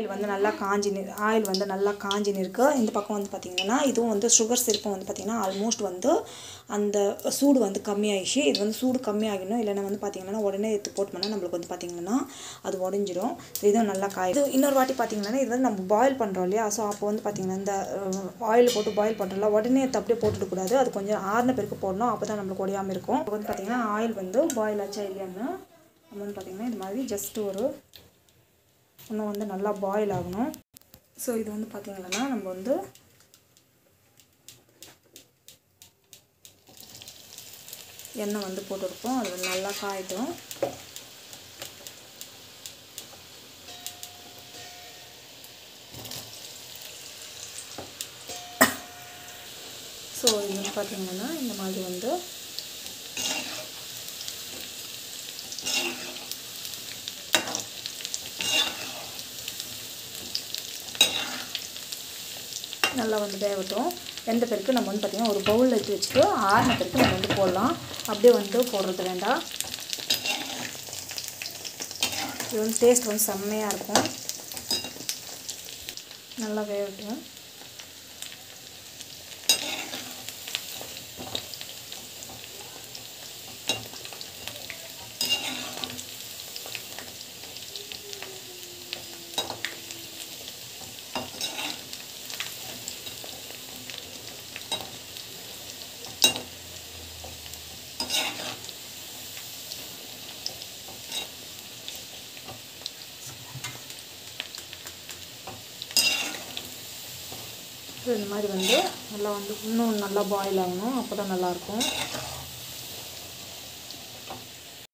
oil வந்து நல்லா காஞ்சி நி- ஆயில் வந்து நல்லா காஞ்சின்னு இருக்கு இந்த பக்கம் வந்து பார்த்திங்கன்னா இதுவும் வந்து சுகர் சிரப்பும் வந்து பார்த்திங்கன்னா ஆல்மோஸ்ட் வந்து அந்த சூடு வந்து கம்மியாயிடுச்சு இது வந்து சூடு கம்மியாகணும் இல்லைன்னா வந்து பார்த்திங்கன்னா உடனே எடுத்து போட்டோம்னா நம்மளுக்கு வந்து பார்த்திங்கன்னா அது உடஞ்சிரும் இதுவும் நல்லா காய் இது இன்னொரு வாட்டி பார்த்திங்கன்னா இது வந்து நம்ம பாயில் பண்ணுறோம் இல்லையா ஸோ அப்போ வந்து பார்த்திங்கன்னா இந்த ஆயில் போட்டு பாயில் பண்ணுறோம்ல உடனே எடுத்து அப்படியே போட்டுடக்கூடாது அது கொஞ்சம் ஆறின பிறகு போடணும் அப்போ தான் நம்மளுக்கு உடையாமல் இருக்கும் இப்போ வந்து பார்த்திங்கன்னா ஆயில் வந்து பாயில் ஆச்சா இல்லையான்னு நம்ம வந்து பார்த்திங்கன்னா இது மாதிரி ஜஸ்ட் ஒரு இன்னும் வந்து நல்லா பாயில் ஆகணும் ஸோ இது வந்து பார்த்திங்கன்னா நம்ம வந்து எண்ணெய் வந்து போட்டிருக்கோம் அது வந்து நல்லா காயட்டும் ஸோ இது வந்து பார்த்திங்கன்னா இந்த மாதிரி வந்து நல்லா வந்து வேகட்டும் வெந்த பிறகு நம்ம வந்து பார்த்திங்கன்னா ஒரு பவுலில் எடுத்து வச்சுட்டு ஆறின பிறகு நம்ம வந்து போடலாம் அப்படியே வந்து போடுறது வேண்டாம் இது வந்து டேஸ்ட் வந்து செம்மையாக இருக்கும் நல்லா வேகட்டும் ஸோ இந்த மாதிரி வந்து நல்லா வந்து இன்னும் நல்லா பாயில் ஆகணும் அப்போ தான் நல்லாயிருக்கும்